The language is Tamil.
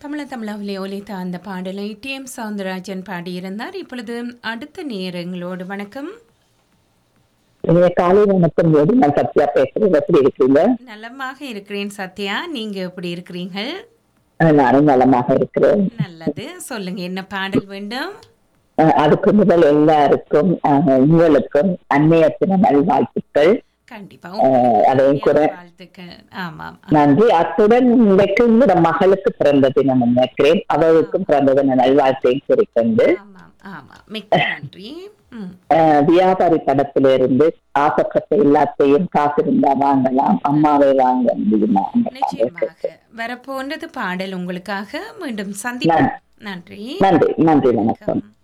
தமிழ தமிழாவிலே ஒலித்த அந்த பாடலை டி எம் சவுந்தரராஜன் பாடியிருந்தார் இப்பொழுது அடுத்த நேரங்களோடு வணக்கம் நீங்க காலை வணக்கம் போது நான் சத்யா பேசுறேன் எப்படி இருக்கீங்க நலமாக இருக்கிறேன் சத்யா நீங்க எப்படி இருக்கிறீர்கள் அஹ் நானும் நலமாக இருக்கிறேன் நல்லது சொல்லுங்க என்ன பாடல் வேண்டும் அஹ் அதுக்கு முதல் எல்லாருக்கும் அஹ் உங்களுக்கும் அன்னையத்தின நல்வாழ்த்துக்கள் கண்டிப்பா அஹ் அதையும் கூட வாழ்த்துக்கள் ஆமாம் நன்றி அத்துடன் இன்றைக்கு உங்களோட மகளுக்கு பிறந்த தினம் நினைக்கிறேன் அவளுக்கும் பிறந்த தின நல்வாழ்த்தையும் குறிக்கொண்டு ஆமாம் ஆமாம் மிக்க நன்றி ம் அஹ் வியாபாரி படத்திலிருந்து ஆசைப்பட்ட எல்லாத்தையும் காத்திருந்தா வாங்கலாம் அம்மாவை வாங்க முடியுமா அந்த பாடல். நிச்சயமாக வரப்போன்றது பாடல் உங்களுக்காக மீண்டும் சந்திப்போம் நன்றி நன்றி நன்றி வணக்கம் வணக்கம்